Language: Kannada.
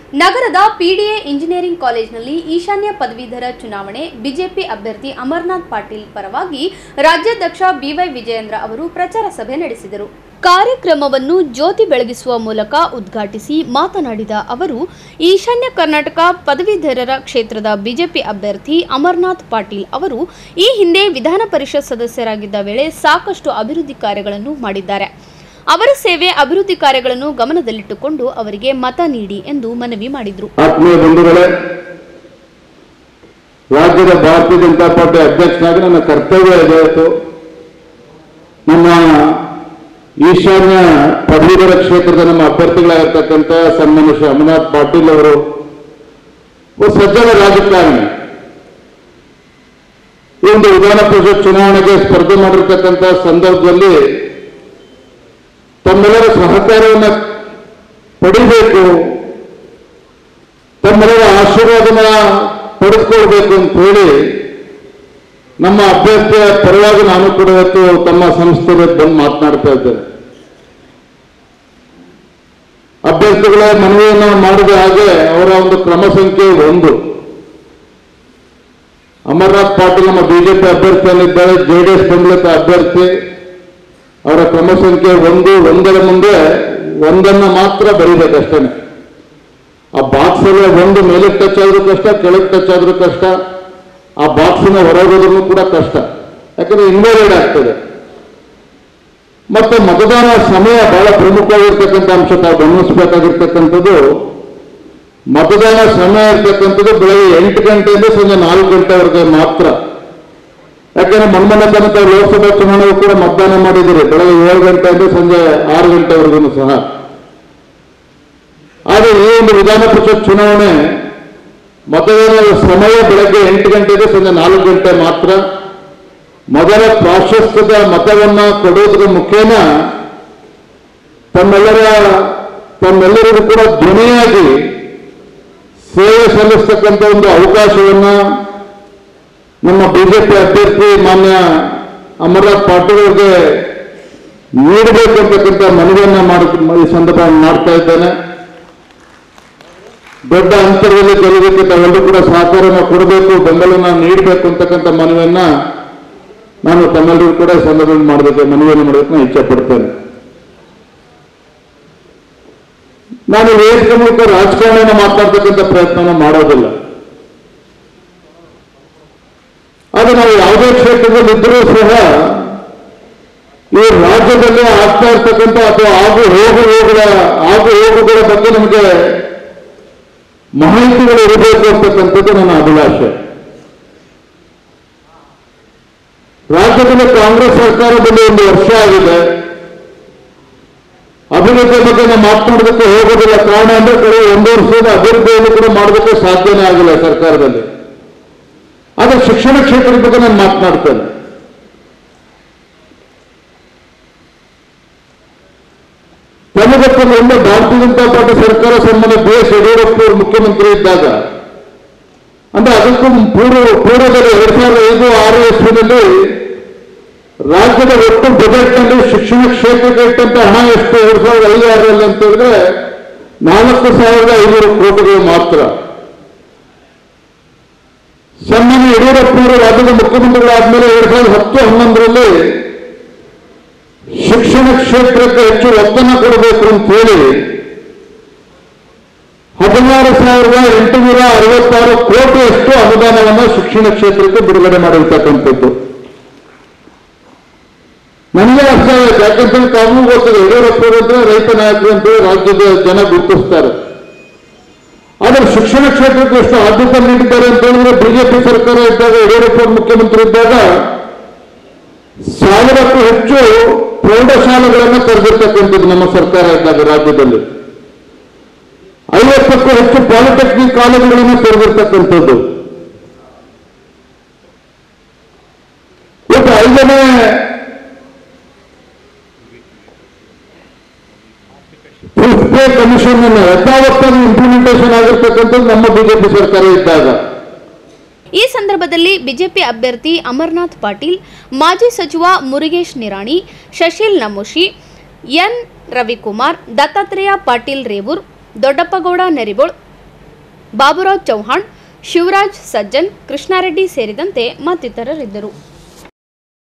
ನಗರದ ಪಿಡಿಎ ಇಂಜಿನಿಯರಿಂಗ್ ಕಾಲೇಜಿನಲ್ಲಿ ಈಶಾನ್ಯ ಪದವೀಧರ ಚುನಾವಣೆ ಬಿಜೆಪಿ ಅಭ್ಯರ್ಥಿ ಅಮರ್ನಾಥ್ ಪಾಟೀಲ್ ಪರವಾಗಿ ರಾಜ್ಯಾಧ್ಯಕ್ಷ ಬಿವೈ ವಿಜಯೇಂದ್ರ ಅವರು ಪ್ರಚಾರ ಸಭೆ ನಡೆಸಿದರು ಕಾರ್ಯಕ್ರಮವನ್ನು ಜ್ಯೋತಿ ಬೆಳಗಿಸುವ ಮೂಲಕ ಉದ್ಘಾಟಿಸಿ ಮಾತನಾಡಿದ ಅವರು ಈಶಾನ್ಯ ಕರ್ನಾಟಕ ಪದವೀಧರರ ಕ್ಷೇತ್ರದ ಬಿಜೆಪಿ ಅಭ್ಯರ್ಥಿ ಅಮರ್ನಾಥ್ ಪಾಟೀಲ್ ಅವರು ಈ ಹಿಂದೆ ವಿಧಾನ ಪರಿಷತ್ ಸದಸ್ಯರಾಗಿದ್ದ ವೇಳೆ ಸಾಕಷ್ಟು ಅಭಿವೃದ್ಧಿ ಕಾರ್ಯಗಳನ್ನು ಮಾಡಿದ್ದಾರೆ ಅವರ ಸೇವೆ ಅಭಿವೃದ್ಧಿ ಕಾರ್ಯಗಳನ್ನು ಗಮನದಲ್ಲಿಟ್ಟುಕೊಂಡು ಅವರಿಗೆ ಮತ ನೀಡಿ ಎಂದು ಮನವಿ ಮಾಡಿದರು ಆತ್ಮೀಯ ಬಂಧುಗಳೇ ರಾಜ್ಯದ ಭಾರತೀಯ ಜನತಾ ಪಾರ್ಟಿ ಅಧ್ಯಕ್ಷನಾಗಿ ನನ್ನ ಕರ್ತವ್ಯ ಇದಾಯಿತು ನಮ್ಮ ಈಶಾನ್ಯ ಪದವೀಧರ ಕ್ಷೇತ್ರದ ನಮ್ಮ ಅಭ್ಯರ್ಥಿಗಳಾಗಿರ್ತಕ್ಕಂಥ ಸನ್ಮಾನ್ಯ ಶ್ರೀ ಅಮರನಾಥ್ ಪಾಟೀಲ್ ಅವರು ಒಬ್ಬ ಸಜ್ಜನ ರಾಜಕಾರಣಿ ಈ ಒಂದು ವಿಧಾನ ಪರಿಷತ್ ಚುನಾವಣೆಗೆ ಸ್ಪರ್ಧೆ ಮಾಡಿರ್ತಕ್ಕಂಥ ಸಂದರ್ಭದಲ್ಲಿ ತಮ್ಮೆಲ್ಲರ ಸಹಕಾರವನ್ನು ಪಡಿಬೇಕು ತಮ್ಮೆಲ್ಲರ ಆಶೀರ್ವಾದನ ಪಡೆದುಕೊಳ್ಬೇಕು ಅಂತ ಹೇಳಿ ನಮ್ಮ ಅಭ್ಯರ್ಥಿಯ ಪರವಾಗಿ ನಾನು ಕೂಡ ಇವತ್ತು ತಮ್ಮ ಸಂಸ್ಥೆಗೆ ಬಂದು ಮಾತನಾಡ್ತಾ ಇದ್ದೇನೆ ಅಭ್ಯರ್ಥಿಗಳ ಮನವಿಯನ್ನು ಮಾಡಿದ ಹಾಗೆ ಅವರ ಒಂದು ಕ್ರಮ ಸಂಖ್ಯೆ ಒಂದು ಅಮರ್ನಾಥ್ ಪಾಟೀಲ್ ನಮ್ಮ ಬಿಜೆಪಿ ಅಭ್ಯರ್ಥಿಯಲ್ಲಿದ್ದಾರೆ ಜೆಡಿಎಸ್ ಬೆಂಬಲಿತ ಅಭ್ಯರ್ಥಿ ಅವರ ಕ್ರಮ ಸಂಖ್ಯೆ ಒಂದು ಒಂದರ ಮುಂದೆ ಒಂದನ್ನ ಮಾತ್ರ ಬರೀಬೇಕಷ್ಟೇ ಆ ಬಾಕ್ಸ್ ಅಲ್ಲಿ ಒಂದು ಮೇಲೆ ಟಚ್ ಆದ್ರೂ ಕಷ್ಟ ಕೆಳಗೆ ಟಚ್ ಆದ್ರೂ ಕಷ್ಟ ಆ ಬಾಕ್ಸಿನ ಹೊರಗೋದ್ರೂ ಕೂಡ ಕಷ್ಟ ಯಾಕಂದ್ರೆ ಇನ್ವಾಲಿಡ್ ಆಗ್ತದೆ ಮತ್ತೆ ಮತದಾನ ಸಮಯ ಬಹಳ ಪ್ರಮುಖವಾಗಿರ್ತಕ್ಕಂಥ ಅಂಶ ತಾವು ಗಮನಿಸಬೇಕಾಗಿರ್ತಕ್ಕಂಥದ್ದು ಮತದಾನ ಸಮಯ ಇರ್ತಕ್ಕಂಥದ್ದು ಬೆಳಗ್ಗೆ ಎಂಟು ಗಂಟೆಯಿಂದ ಸಂಜೆ ನಾಲ್ಕು ಗಂಟೆವರೆಗೆ ಮಾತ್ರ ಯಾಕಂದ್ರೆ ಮೊನ್ನೆ ತನಕ ಲೋಕಸಭಾ ಚುನಾವಣೆಗೂ ಕೂಡ ಮತದಾನ ಮಾಡಿದ್ದೀರಿ ಬೆಳಗ್ಗೆ ಏಳು ಗಂಟೆಯಿಂದ ಸಂಜೆ ಆರು ಗಂಟೆವರೆಗೂ ಸಹ ಆದರೆ ಈ ಒಂದು ವಿಧಾನ ಪರಿಷತ್ ಚುನಾವಣೆ ಮತದಾನದ ಸಮಯ ಬೆಳಗ್ಗೆ ಎಂಟು ಗಂಟೆಗೆ ಸಂಜೆ ನಾಲ್ಕು ಗಂಟೆ ಮಾತ್ರ ಮೊದಲ ಪ್ರಾಶಸ್ತ್ಯದ ಮತವನ್ನ ಕೊಡುವುದರ ಮುಖೇನ ತಮ್ಮೆಲ್ಲರ ತಮ್ಮೆಲ್ಲರಿಗೂ ಕೂಡ ಧ್ವನಿಯಾಗಿ ಸೇವೆ ಸಲ್ಲಿಸ್ತಕ್ಕಂಥ ಒಂದು ಅವಕಾಶವನ್ನ ನಮ್ಮ ಬಿಜೆಪಿ ಅಭ್ಯರ್ಥಿ ಮಾನ್ಯ ಅಮರನಾಥ್ ಪಾಟೀಲ್ ಅವರಿಗೆ ನೀಡಬೇಕು ಅಂತಕ್ಕಂಥ ಮನವಿಯನ್ನ ಮಾಡಿ ಈ ಸಂದರ್ಭ ಮಾಡ್ತಾ ಇದ್ದೇನೆ ದೊಡ್ಡ ಅಂತರದಲ್ಲಿ ಗೆಲ್ಲಬೇಕು ತಾವೆಲ್ಲರೂ ಕೂಡ ಸಹಕಾರನ ಕೊಡಬೇಕು ಬೆಂಬಲನ ನೀಡಬೇಕು ಅಂತಕ್ಕಂಥ ಮನವಿಯನ್ನ ನಾನು ತಮ್ಮೆಲ್ಲರಿಗೂ ಕೂಡ ಈ ಸಂದರ್ಭದಲ್ಲಿ ಮಾಡಬೇಕು ಮನವಿಯನ್ನು ಮಾಡಬೇಕು ನಾನು ಇಚ್ಛೆ ಪಡ್ತೇನೆ ನಾನು ವೇದಿಕೆ ಮೂಲಕ ರಾಜಕಾರಣನ ಮಾತಾಡ್ತಕ್ಕಂಥ ಪ್ರಯತ್ನನ ಮಾಡೋದಿಲ್ಲ ಆದ್ರೆ ನಾವು ಯಾವುದೇ ಕ್ಷೇತ್ರದಲ್ಲಿ ಇದ್ದರೂ ಸಹ ಈ ರಾಜ್ಯದಲ್ಲಿ ಆಗ್ತಾ ಇರ್ತಕ್ಕಂಥ ಅಥವಾ ಆಗು ಹೋಗು ಹೋಗುಗಳ ಆಗು ಹೋಗುಗಳ ಬಗ್ಗೆ ನಮಗೆ ಮಾಹಿತಿಗಳು ಇರಬೇಕು ಅಂತಕ್ಕಂಥದ್ದು ನನ್ನ ಅಭಿಲಾಷೆ ರಾಜ್ಯದಲ್ಲಿ ಕಾಂಗ್ರೆಸ್ ಸರ್ಕಾರದಲ್ಲಿ ಒಂದು ವರ್ಷ ಆಗಿದೆ ಅಭಿವೃದ್ಧಿ ಬಗ್ಗೆ ನಾವು ಮಾತನಾಡೋದಕ್ಕೆ ಹೋಗೋದಿಲ್ಲ ಕಾರಣ ಅಂದ್ರೆ ಕಡೆ ಒಂದು ವರ್ಷದ ಅಭಿವೃದ್ಧಿಯನ್ನು ಕೂಡ ಮಾಡೋದಕ್ಕೆ ಸಾಧ್ಯನೇ ಆಗಿಲ್ಲ ಸರ್ಕಾರದಲ್ಲಿ ಆದ್ರೆ ಶಿಕ್ಷಣ ಕ್ಷೇತ್ರದ ಬಗ್ಗೆ ನಾನು ಮಾತನಾಡ್ತೇನೆ ತಮಗೊತ್ತಿಲ್ಲ ಒಮ್ಮೆ ಭಾರತೀಯ ಜನತಾ ಪಾರ್ಟಿ ಸರ್ಕಾರ ಸನ್ಮಾನ್ಯ ಬಿ ಎಸ್ ಯಡಿಯೂರಪ್ಪ ಅವರು ಮುಖ್ಯಮಂತ್ರಿ ಇದ್ದಾಗ ಅಂದ್ರೆ ಅದಕ್ಕೂ ಪೂರ್ವ ಪೂರ್ವದಲ್ಲಿ ಎರಡ್ ಸಾವಿರದ ಐದು ಆರು ಇಸ್ವಿನಲ್ಲಿ ರಾಜ್ಯದ ಒಟ್ಟು ಬಜೆಟ್ನಲ್ಲಿ ಶಿಕ್ಷಣ ಕ್ಷೇತ್ರಕ್ಕೆ ಇಟ್ಟಂತ ಹಣ ಎಷ್ಟು ಎರಡ್ ಸಾವಿರದ ಐದು ಆರಲ್ಲಿ ಅಂತ ಹೇಳಿದ್ರೆ ನಾಲ್ಕು ಸಾವಿರದ ಐನೂರು ಕೋಟಿಗಳು ಮಾತ್ರ ಸನ್ಮಾನ್ಯ ಯಡಿಯೂರಪ್ಪನವರು ರಾಜ್ಯದ ಮುಖ್ಯಮಂತ್ರಿಗಳಾದ್ಮೇಲೆ ಎರಡ್ ಸಾವಿರದ ಹತ್ತು ಹನ್ನೊಂದರಲ್ಲಿ ಶಿಕ್ಷಣ ಕ್ಷೇತ್ರಕ್ಕೆ ಹೆಚ್ಚು ಒತ್ತನ್ನು ಕೊಡಬೇಕು ಅಂತ ಹೇಳಿ ಹದಿನಾರು ಸಾವಿರದ ಎಂಟುನೂರ ಅರವತ್ತಾರು ಕೋಟಿಯಷ್ಟು ಅನುದಾನವನ್ನು ಶಿಕ್ಷಣ ಕ್ಷೇತ್ರಕ್ಕೆ ಬಿಡುಗಡೆ ಮಾಡಿರ್ತಕ್ಕಂಥದ್ದು ನನಗೆ ಅರ್ಥ ಆಗುತ್ತೆ ಯಾಕಂತಂದ್ರೆ ತಾವು ಗೊತ್ತಿದೆ ಯಡಿಯೂರಪ್ಪರು ಅಂದ್ರೆ ರೈತ ನಾಯಕರು ಅಂತೇಳಿ ರಾಜ್ಯದ ಜನ ಗುರುತಿಸ್ತಾರೆ ಆದರೆ ಶಿಕ್ಷಣ ಕ್ಷೇತ್ರಕ್ಕೆ ಎಷ್ಟು ಆದ್ಯತೆ ನೀಡಿದ್ದಾರೆ ಅಂತ ಹೇಳಿದ್ರೆ ಬಿಜೆಪಿ ಸರ್ಕಾರ ಇದ್ದಾಗ ಯಡಿಯೂರಪ್ಪ ಅವರು ಮುಖ್ಯಮಂತ್ರಿ ಇದ್ದಾಗ ಸಾವಿರಕ್ಕೂ ಹೆಚ್ಚು ಪ್ರೌಢಶಾಲೆಗಳನ್ನು ತೆರೆದಿರ್ತಕ್ಕಂಥದ್ದು ನಮ್ಮ ಸರ್ಕಾರ ಇದ್ದಾಗ ರಾಜ್ಯದಲ್ಲಿ ಐವತ್ತಕ್ಕೂ ಹೆಚ್ಚು ಪಾಲಿಟೆಕ್ನಿಕ್ ಕಾಲೇಜುಗಳನ್ನು ತೆರೆದಿರ್ತಕ್ಕಂಥದ್ದು ಇವತ್ತು ಐದನೇ ಫಿಫ್ತ್ ಕಮಿಷನ್ ಅನ್ನು ಯಥಾವತ್ತಾಗಿ ಇಂಪ್ಲಿಮೆಂಟೇಷನ್ ಆಗಿರ್ತಕ್ಕಂಥದ್ದು ನಮ್ಮ ಬಿಜೆಪಿ ಸರ್ಕಾರ ಇದ್ದಾಗ ಈ ಸಂದರ್ಭದಲ್ಲಿ ಬಿಜೆಪಿ ಅಭ್ಯರ್ಥಿ ಅಮರ್ನಾಥ್ ಪಾಟೀಲ್ ಮಾಜಿ ಸಚಿವ ಮುರುಗೇಶ್ ನಿರಾಣಿ ಶಶೀಲ್ ನಮೋಶಿ ಎನ್ ರವಿಕುಮಾರ್ ದತ್ತಾತ್ರೇಯ ಪಾಟೀಲ್ ರೇವೂರ್ ದೊಡ್ಡಪ್ಪಗೌಡ ನೆರಿಬೋಳ್ ಬಾಬುರಾವ್ ಚೌಹಾಣ್ ಶಿವರಾಜ್ ಸಜ್ಜನ್ ಕೃಷ್ಣಾರೆಡ್ಡಿ ಸೇರಿದಂತೆ ಮತ್ತಿತರರಿದ್ದರು